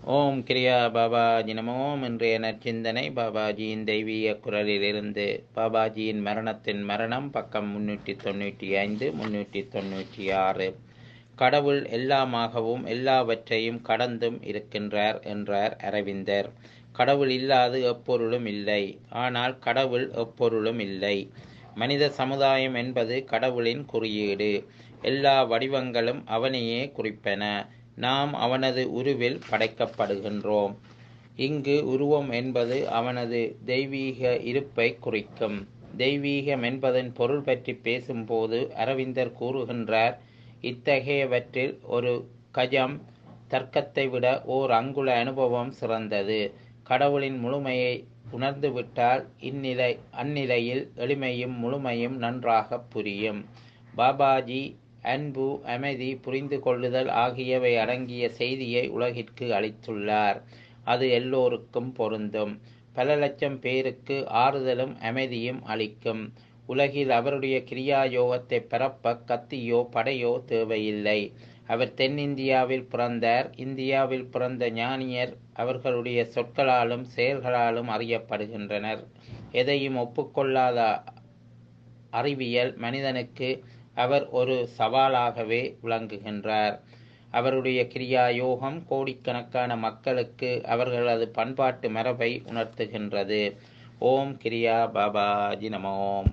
ஓம் கிரியா பாபாஜி நமோம் இன்றைய நற்சிந்தனை பாபாஜியின் தெய்வீக குரலிலிருந்து பாபாஜியின் மரணத்தின் மரணம் பக்கம் முன்னூற்றி தொண்ணூற்றி ஐந்து முன்னூற்றி தொண்ணூற்றி ஆறு கடவுள் எல்லாமாகவும் எல்லாவற்றையும் கடந்தும் இருக்கின்றார் என்றார் அரவிந்தர் கடவுள் இல்லாது எப்பொருளும் இல்லை ஆனால் கடவுள் எப்பொருளும் இல்லை மனித சமுதாயம் என்பது கடவுளின் குறியீடு எல்லா வடிவங்களும் அவனையே குறிப்பன நாம் அவனது உருவில் படைக்கப்படுகின்றோம் இங்கு உருவம் என்பது அவனது தெய்வீக இருப்பை குறிக்கும் தெய்வீகம் என்பதன் பொருள் பற்றி பேசும்போது அரவிந்தர் கூறுகின்றார் இத்தகையவற்றில் ஒரு கஜம் தர்க்கத்தை விட ஓர் அங்குல அனுபவம் சிறந்தது கடவுளின் முழுமையை உணர்ந்துவிட்டால் இந்நிலை அந்நிலையில் எளிமையும் முழுமையும் நன்றாக புரியும் பாபாஜி அன்பு அமைதி புரிந்து கொள்ளுதல் ஆகியவை அடங்கிய செய்தியை உலகிற்கு அளித்துள்ளார் அது எல்லோருக்கும் பொருந்தும் பல லட்சம் பேருக்கு ஆறுதலும் அமைதியும் அளிக்கும் உலகில் அவருடைய கிரியா யோகத்தை பரப்ப கத்தியோ படையோ தேவையில்லை அவர் தென்னிந்தியாவில் பிறந்தார் இந்தியாவில் பிறந்த ஞானியர் அவர்களுடைய சொற்களாலும் செயல்களாலும் அறியப்படுகின்றனர் எதையும் ஒப்புக்கொள்ளாத அறிவியல் மனிதனுக்கு அவர் ஒரு சவாலாகவே விளங்குகின்றார் அவருடைய கிரியா யோகம் கோடிக்கணக்கான மக்களுக்கு அவர்களது பண்பாட்டு மரபை உணர்த்துகின்றது ஓம் கிரியா பாபாஜி நமோம்